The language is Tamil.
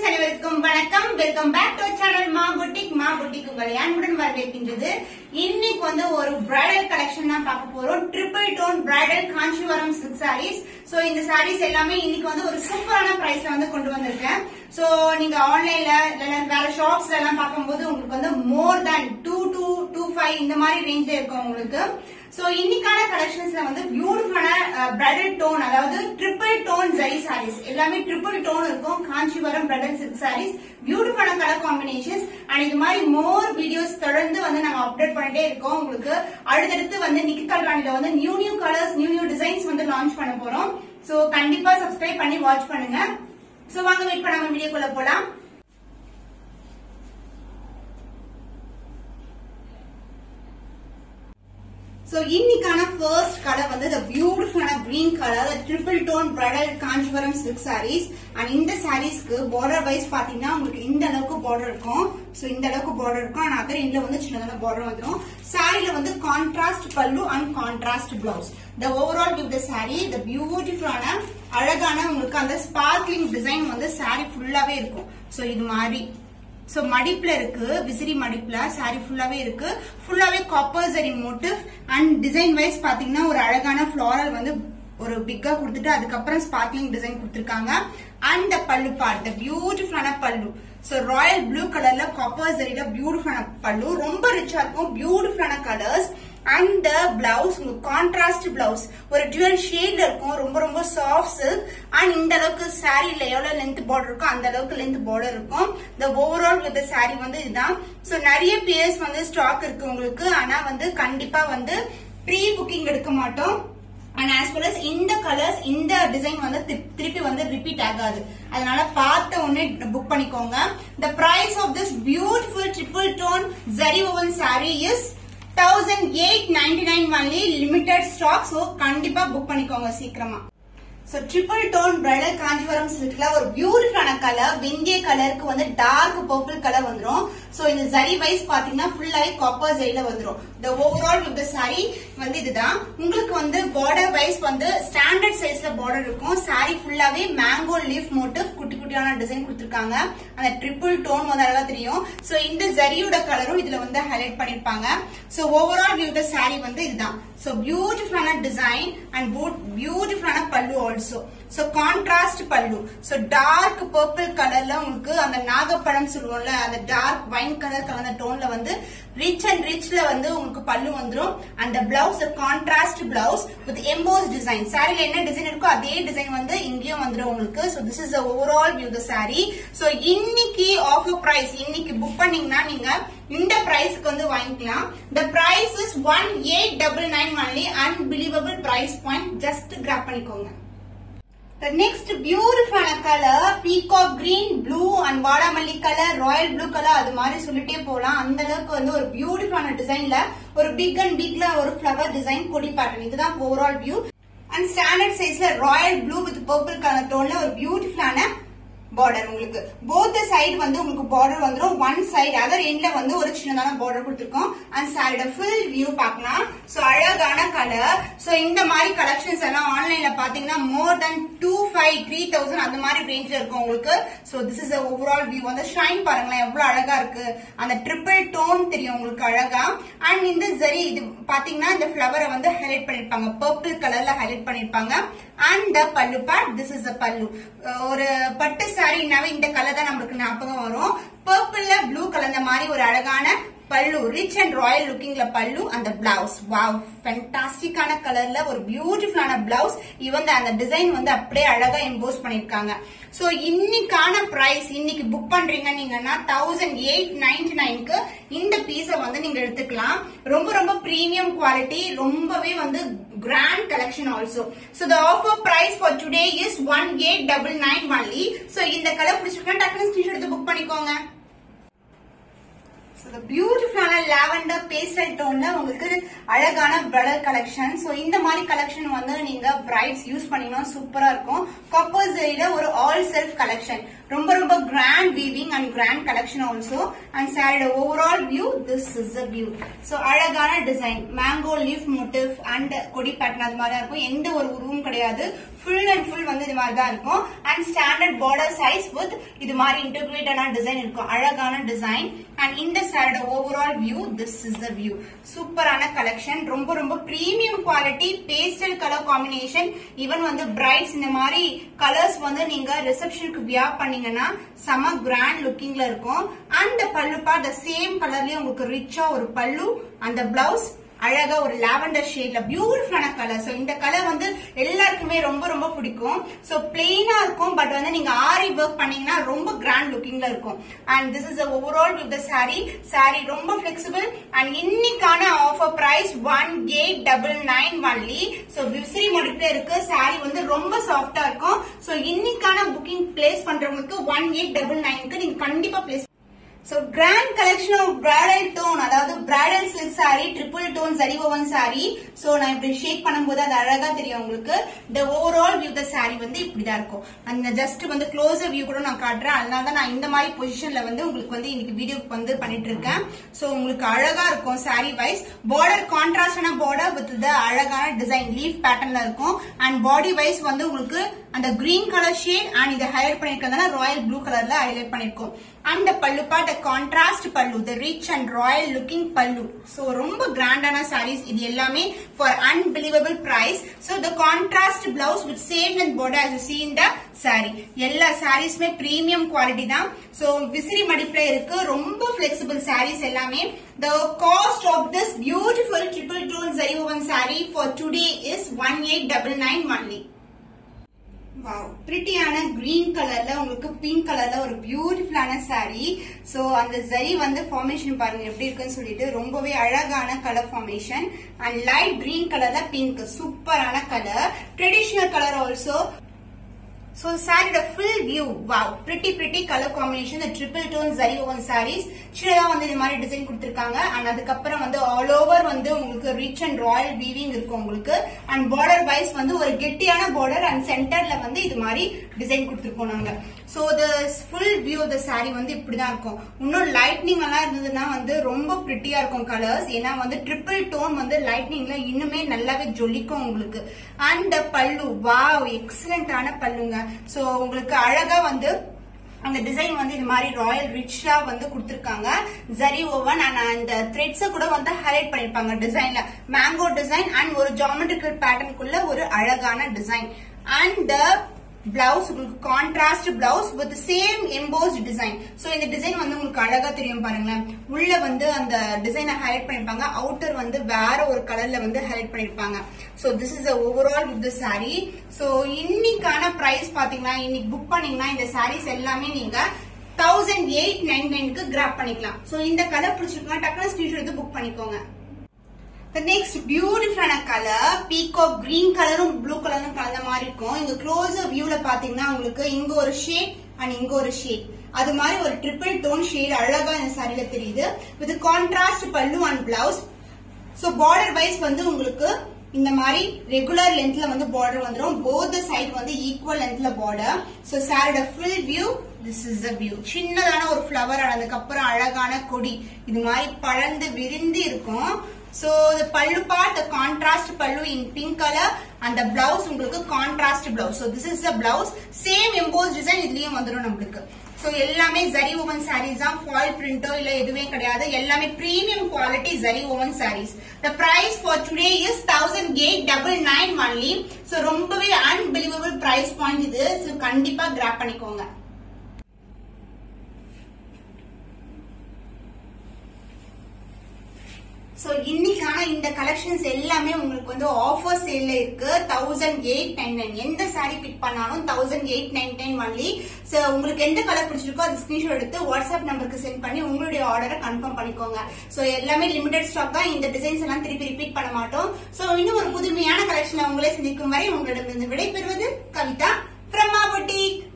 ஃப்ரெண்ட்ஸ் அனைவருக்கும் வணக்கம் welcome back to channel Maa boutique Maa boutique உங்களை அன்புடன் வரவேற்கின்றது இன்னைக்கு வந்து ஒரு பிரைடல் கலெக்ஷன் தான் பார்க்க போறோம் triple tone bridal Kanjivaram silk sarees so இந்த சாரீஸ் எல்லாமே இன்னைக்கு வந்து ஒரு சூப்பரான பிரைஸ்ல வந்து கொண்டு வந்திருக்கேன் சோ நீங்க ஆன்லைன்ல இல்ல வேற ஷாப்ஸ்ல எல்லாம் பார்க்கும்போது உங்களுக்கு வந்து more than two two two five இந்த மாதிரி ரேஞ்ச்ல இருக்கும் உங்களுக்கு சோ இன்னைக்கான கலெக்ஷன்ஸ்ல வந்து பியூட்டிஃபுல்லான பிரைடல் டோன் அதாவது ட்ரிபிள் டோன் ஜரி சாரீஸ் எல்லாமே ட்ரிபிள் டோன் இருக்கும் காஞ்சிபுரம் பிரைடல் சில்க் சாரீஸ் பியூட்டிஃபுல்லான கலர் காம்பினேஷன்ஸ் அண்ட் இது மாதிரி மோர் வீடியோஸ் தொடர்ந்து வந்து நாங்க அப்டேட் பண்ணிட்டே இருக்கோம் உங்களுக்கு அடுத்தடுத்து வந்து நிக்கி கல்ராணில வந்து new new colours new new designs வந்து லான்ச் பண்ண போறோம் சோ கண்டிப்பா சப்ஸ்கிரைப் பண்ணி வாட்ச் பண்ணுங்க சோ வாங்க வெயிட் பண்ணாம வீடியோக்குள்ள போலாம் சோ இன்னைக்கான ஃபர்ஸ்ட் கலர் வந்து the பியூட்டிஃபுல்லான green colour triple tone bridal Kanchipuram silk sarees and இந்த சாரீஸ்க்கு பார்டர் வைஸ் பாத்தீங்கன்னா உங்களுக்கு இந்த அளவுக்கு பார்டர் இருக்கும் சோ இந்த அளவுக்கு பார்டர் இருக்கும் அண்ட் அதர் எண்ட்ல வந்து சின்னதான பார்டர் வந்துடும் சாரில வந்து contrast pallu and contrast blouse the overall with the saree the பியூட்டிஃபுல்லான அழகான உங்களுக்கு அந்த ஸ்பார்க்லிங் டிசைன் வந்து சாரி ஃபுல்லாவே இருக்கும் சோ இது மாதிரி சோ மடிப்புல இருக்கு விசிறி மடிப்புல சாரி ஃபுல்லாவே இருக்கு ஃபுல்லாவே காப்பர் சரி மோட்டிவ் அண்ட் டிசைன் வைஸ் பாத்தீங்கன்னா ஒரு அழகான ஃபிளாரல் வந்து ஒரு பிக்கா கொடுத்துட்டு அதுக்கப்புறம் ஸ்பார்க்லிங் டிசைன் கொடுத்திருக்காங்க அண்ட் பல்லு பார்ட் பியூட்டிஃபுல்லான பல்லு சோ ராயல் ப்ளூ கலர்ல காப்பர் சரியில பியூட்டிஃபுல்லான பல்லு ரொம்ப ரிச்சா இருக்கும் பியூட்டிஃபுல்லான கலர்ஸ் அண்ட் பிளவுஸ் உங்களுக்கு கான்ட்ராஸ்ட் பிளவுஸ் ஒரு டுவல் ஷேட்ல இருக்கும் ரொம்ப ரொம்ப சாஃப்ட் சில்க் அண்ட் இந்த அளவுக்கு சாரில எவ்வளவு லென்த் பார்டர் இருக்கோ அந்த அளவுக்கு லென்த் பார்டர் இருக்கும் இந்த ஓவரால் வித் சாரி வந்து இதுதான் சோ நிறைய பேர்ஸ் வந்து ஸ்டாக் இருக்கு உங்களுக்கு ஆனா வந்து கண்டிப்பா வந்து ப்ரீ புக்கிங் எடுக்க மாட்டோம் அண்ட் ஆஸ் வெல் அஸ் இந்த கலர்ஸ் இந்த டிசைன் வந்து திப்- திருப்பி வந்து ரிப்பீட் ஆகாது அதனால பார்த்த உடனே புக் பண்ணிக்கோங்க the price of this beautiful triple tone zari woven saree is thousand eight ninety nine only limited stock so கண்டிப்பா புக் பண்ணிக்கோங்க சீக்கிரமா so triple tone bridal Kanchipuram சில்க்ல ஒரு பியூட்டிஃபுல்லான கலர் வெந்திய கலருக்கு வந்து டார்க் பர்பிள் கலர் வந்துரும் சோ இந்த ஜரி வைஸ் பாத்தீங்கன்னா ஃபுல்லாவே காப்பர் ஜரியில வந்துரும் இந்த ஓவரால் வித் சாரி வந்து இதுதான் உங்களுக்கு வந்து பார்டர் வைஸ் வந்து ஸ்டாண்டர்ட் சைஸ்ல பார்டர் இருக்கும் சாரி ஃபுல்லாவே மேங்கோ லீஃப் மோட்டிவ் குட்டி குட்டியான டிசைன் கொடுத்திருக்காங்க அந்த ட்ரிபிள் டோன் வந்து அழகா தெரியும் சோ இந்த ஜரியோட கலரும் இதுல வந்து ஹைலைட் பண்ணிருப்பாங்க so overall view the saree வந்து இதுதான் சோ பியூட்டிஃபுல்லான டிசைன் அண்ட் பியூட்டிஃபுல்லான pallu also so contrast pallu so dark purple கலர்ல உங்களுக்கு அந்த நாகப்பழம் சொல்லுவோம்ல அந்த டார்க் வைன் கலர் கலந்த டோன்ல வந்து ரிச் அண்ட் ரிச்ல வந்து உங்களுக்கு பல்லு வந்துரும் அந்த blouse contrast blouse with emboss design சாரில என்ன டிசைன் இருக்கோ அதே டிசைன் வந்து இங்கேயும் வந்துரும் உங்களுக்கு so this is overall view the sorry so இன்னைக்கு ஆஃபர் பிரைஸ் இன்னைக்கு புக் பண்ணீங்கன்னா நீங்க இந்த பிரைஸ்க்கு வந்து வாங்கிக்கலாம் the price is one eight double nine only unbelievable price point just grab பண்ணிக்கோங்க The next beautiful color peacock green blue and வாடாமல்லி கலர் ராயல் ப்ளூ கலர் அது மாதிரி சொல்லிட்டே போலாம் அந்த அளவுக்கு வந்து ஒரு பியூட்டிஃபுல்லான டிசைன்ல ஒரு பிக் அண்ட் பிக்ல ஒரு ஃபிளவர் டிசைன் கொடி பேட்டர்ன் இதுதான் ஓவரால் வியூ அண்ட் ஸ்டாண்டர்ட் சைஸ்ல royal blue with purple colour டோன்ல ஒரு பியூட்டிஃபுல்லான பார்டர் உங்களுக்கு போத் சைடு வந்து உங்களுக்கு பார்டர் வந்துரும் ஒன் சைடு அதர் எண்ட்ல வந்து ஒரு சின்னதான பார்டர் கொடுத்துருக்கோம் அந்த சாரியோட ஃபுல் வியூ பார்க்கலாம் சோ அழகான கலர் சோ இந்த மாதிரி கலெக்ஷன்ஸ் எல்லாம் ஆன்லைன்ல பாத்தீங்கன்னா more than two five three thousand அந்த மாதிரி ரேஞ்ச்ல இருக்கும் உங்களுக்கு so this is overall view வந்து ஷைன் பாருங்களேன் எவ்வளவு அழகா இருக்கு அந்த ட்ரிபிள் டோன் தெரியும் உங்களுக்கு அழகா அண்ட் இந்த சரி இது பாத்தீங்கன்னா இந்த ஃபிளவரை வந்து ஹைலைட் பண்ணிருப்பாங்க பர்பிள் கலர்ல ஹைலைட் பண்ணிருப்பாங்க அண்ட் த பல்லு பார்ட் திஸ் இஸ் அ பல்லு அஹ் ஒரு பட்டு சாரினாவே இந்த கலர் தான் நம்மளுக்கு ஞாபகம் வரும் பர்பிள்ல ப்ளூ கலந்த மாதிரி ஒரு அழகான பல்லு ரிச் அண்ட் ராயல் லுக்கிங்ல பல்லு அந்த பிளவுஸ் வாவ் ஃபென்டாஸ்டிக்கான கலர்ல ஒரு பியூட்டிஃபுல்லான பிளவுஸ் இவங்க அந்த டிசைன் வந்து அப்படியே அழகா எம்போஸ் பண்ணிருக்காங்க சோ இன்னைக்கான பிரைஸ் இன்னைக்கு புக் பண்றீங்க நீங்கன்னா தௌசண்ட் எயிட் நைன்டி நைன்க்கு இந்த பீஸ வந்து நீங்க எடுத்துக்கலாம் ரொம்ப ரொம்ப பிரீமியம் குவாலிட்டி ரொம்பவே வந்து grand collection also so the offer price for today is one eight double nine only so இந்த கலர் பிடிச்சிருக்கா டக்குனு ஸ்கிரீன்ஷாட் எடுத்து புக் பண்ணிக்கோங்க பியூட்டிஃபுல்லான லாவெண்டர் பேஸ்டல் டோன்ல உங்களுக்கு அழகான பிரடல் கலெக்ஷன் சோ இந்த மாதிரி கலெக்ஷன் வந்து நீங்க பிரைட்ஸ் யூஸ் பண்ணீங்கன்னா சூப்பரா இருக்கும் காப்பர் ஜெரியில ஒரு ஆல் செல்ஃப் கலெக்ஷன் ரொம்ப ரொம்ப grand weaving and grand collection also and சாரியோட overall view this is a view so அழகான design mango leaf motif and கொடி பேட்டர்ன் அது மாதிரி தான் இருக்கும் எந்த ஒரு உருவும் கிடையாது ஃபுல் அண்ட் ஃபுல் வந்து இது மாதிரி தான் இருக்கும் and standard border size with இது மாதிரி இன்டகிரேட்டடான டிசைன் இருக்கும் அழகான டிசைன் அண்ட் இந்த சாரியோட overall view this is a view சூப்பரான கலெக்ஷன் ரொம்ப ரொம்ப premium quality pastel colour combination even வந்து பிரைட்ஸ் இந்த மாதிரி கலர்ஸ் வந்து நீங்க ரிசப்ஷனுக்கு வியா பண்ணீங்கன்னா செம கிராண்ட் லுக்கிங்ல இருக்கும் அண்ட் பல்லு பார்ட் சேம் கலர்லயே உங்களுக்கு ரிச்சா ஒரு பல்லு அந்த பிளவுஸ் அழகா ஒரு லாவெண்டர் ஷேட்ல பியூட்டிஃபுல்லான கலர் சோ இந்த கலர் வந்து எல்லாருக்குமே ரொம்ப ரொம்ப பிடிக்கும் சோ பிளெயினா இருக்கும் பட் வந்து நீங்க ஆரி ஒர்க் பண்ணீங்கன்னா ரொம்ப கிராண்ட் லுக்கிங்ல இருக்கும் and this is overall with the saree saree ரொம்ப பிளெக்சிபிள் அண்ட் இன்னைக்கான offer price one eight double nine only so விசிறி மடிப்புல இருக்கு சாரி வந்து ரொம்ப சாஃப்டா இருக்கும் சோ இன்னைக்கான புக்கிங் பிளேஸ் பண்றவங்களுக்கு ஒன் எயிட் டபுள் நைனுக்கு நீங்க கண்டிப்பா place so grand collection of bridal tone அதாவது bridal silk saree triple tone zari woven saree so நான் இப்படி ஷேக் பண்ணும்போது அது அழகா தெரியும் உங்களுக்கு இந்த ஓவரால் வியூ த சாரி வந்து இப்படிதான் இருக்கும் அந்த ஜஸ்ட் வந்து க்ளோசர் வியூ கூட நான் காட்டுறேன் அதனால தான் நான் இந்த மாதிரி பொசிஷன்ல வந்து உங்களுக்கு வந்து இன்னைக்கு வீடியோ வந்து பண்ணிட்டு இருக்கேன் சோ உங்களுக்கு அழகா இருக்கும் சாரி வைஸ் பார்டர் கான்ட்ராஸ்டான பார்டர் வித் த அழகான டிசைன் லீஃப் பேட்டர்ன்ல இருக்கும் அண்ட் பாடி வைஸ் வந்து உங்களுக்கு அந்த கிரீன் கலர் ஷேட் அண்ட் இதை ஹைலைட் பண்ணிருக்கிறதுனால ராயல் ப்ளூ கலர்ல ஹைலைட் பண்ணிருக்கோம் and pallu part contrast pallu the rich and royal looking pallu so ரொம்ப கிராண்டான சாரீஸ் இது எல்லாமே for unbelievable price so the contrast blouse with same and border as you see in the saree எல்லா சாரீஸ்மே பிரீமியம் குவாலிட்டி தான் சோ விசிறி மடிப்புல இருக்கு ரொம்ப பிளெக்சிபிள் சாரீஸ் எல்லாமே the cost of this beautiful triple tone zari woven saree for today is 1899 only wow பிரிட்டியான கிரீன் கலர்ல உங்களுக்கு பிங்க் கலர்ல ஒரு பியூட்டிஃபுல்லான saree சோ அந்த ஜரி வந்து ஃபார்மேஷன் பாருங்க எப்படி இருக்குன்னு சொல்லிட்டு ரொம்பவே அழகான colour formation and light green கலர்ல பிங்க் சூப்பரான colour traditional colour also So சாரியோட full view wow pretty pretty colour combination இந்த triple tone zari woven sarees சின்னதா வந்து இந்த மாதிரி டிசைன் கொடுத்திருக்காங்க அண்ட் அதுக்கப்புறம் வந்து ஆல் ஓவர் வந்து உங்களுக்கு ரிச் அண்ட் ராயல் வீவிங் இருக்கும் உங்களுக்கு அண்ட் பார்டர் வைஸ் வந்து ஒரு கெட்டியான பார்டர் அண்ட் சென்டர்ல வந்து இது மாதிரி டிசைன் கொடுத்திருக்கோம் நாங்க so the full view the saree வந்து இப்படிதான் இருக்கும் இன்னும் லைட்னிங் எல்லாம் இருந்ததுன்னா வந்து ரொம்ப பிரிட்டியா இருக்கும் கலர்ஸ் ஏன்னா வந்து ட்ரிபிள் டோன் வந்து லைட்னிங்ல இன்னுமே நல்லாவே ஜொலிக்கும் உங்களுக்கு அண்ட் பல்லு வாவ் எக்ஸலண்டான பல்லுங்க சோ உங்களுக்கு அழகா வந்து அந்த டிசைன் வந்து இது மாதிரி ராயல் ரிச்சா வந்து கொடுத்திருக்காங்க ஜரி ஓவன் அண்ட் அந்த த்ரெட்ஸ கூட வந்து ஹைலைட் பண்ணிருப்பாங்க டிசைன்ல மேங்கோ டிசைன் அண்ட் ஒரு ஜாமெட்ரிக்கல் பேட்டர்னுக்குள்ள ஒரு அழகான டிசைன் அண்ட் பிளவுஸ் உங்களுக்கு contrast blouse with same embossed design so இந்த டிசைன் வந்து உங்களுக்கு அழகா தெரியும் பாருங்களேன் உள்ள வந்து அந்த டிசைனை ஹைலைட் பண்ணிருப்பாங்க அவுட்டர் வந்து வேற ஒரு கலர்ல வந்து ஹைலைட் பண்ணிருப்பாங்க so this is overall with the sorry so இன்னைக்கான பிரைஸ் பாத்தீங்கன்னா இன்னைக்கு புக் பண்ணீங்கன்னா இந்த சாரீஸ் எல்லாமே நீங்க தௌசண்ட் எயிட் நைன் நைனுக்கு கிராப் பண்ணிக்கலாம் சோ இந்த கலர் பிடிச்சிருக்கா டக்குனு ஸ்கிரீன்ஷாட் எடுத்து புக் பண்ணிக்கோங்க நெக்ஸ்ட் பியூட்டிஃபுல்லான கலர் பீகோ கிரீன் கலரும் ப்ளூ கலரும் கலந்த மாதிரி இருக்கும் இங்க க்ளோசர் வியூல பாத்தீங்கன்னா உங்களுக்கு இங்க ஒரு ஷேட் அண்ட் இங்க ஒரு ஷேட் அது மாதிரி ஒரு ட்ரிபிள் டோன் ஷேட் அழகா இந்த சாரியில தெரியுது with contrast pallu and blouse so border wise வந்து உங்களுக்கு இந்த மாதிரி ரெகுலர் லென்த்ல வந்து பார்டர் வந்துடும் போத் சைடு வந்து ஈக்குவல் லென்த்ல பார்டர் சோ சாரோட full view this is a view சின்னதான ஒரு ஃபிளவர் அதுக்கப்புறம் அழகான கொடி இது மாதிரி பழந்து விரிந்து இருக்கும் so the pallu part the contrast பல்லு in pink color and the blouse உங்களுக்கு contrast blouse so this is the blouse same embossed design இதுலயும் வந்துரும் நம்மளுக்கு சோ எல்லாமே ஜரி ஓவன் சாரீஸ் தான் ஃபாயில் பிரிண்டோ இல்ல எதுவுமே கிடையாது எல்லாமே premium quality zari woven saris the price for today is thousand eight double nine only so ரொம்பவே அன்பிலிவபிள் பிரைஸ் பாயிண்ட் இது சோ கண்டிப்பா கிராப் பண்ணிக்கோங்க சோ இன்னைக்கான இந்த கலெக்ஷன்ஸ் எல்லாமே உங்களுக்கு வந்து ஆஃபர் சேல்ல இருக்கு தௌசண்ட் எயிட் நைன் நைன் எந்த சாரி பிக் பண்ணாலும் thousand eight nine nine only so உங்களுக்கு எந்த கலர் பிடிச்சிருக்கோ அது ஸ்கிரீன்ஷாட் எடுத்து வாட்ஸ்அப் நம்பருக்கு சென்ட் பண்ணி உங்களுடைய ஆர்டரை கன்ஃபார்ம் பண்ணிக்கோங்க சோ எல்லாமே லிமிடெட் ஸ்டாக் தான் இந்த டிசைன்ஸ் எல்லாம் திருப்பி ரிப்பீட் பண்ண மாட்டோம் சோ இன்னும் ஒரு புதுமையான கலெக்ஷன் உங்களே சந்திக்கும் வரை உங்களிடம் விடைபெறுவது கவிதா பிரம்மா பொட்டிக்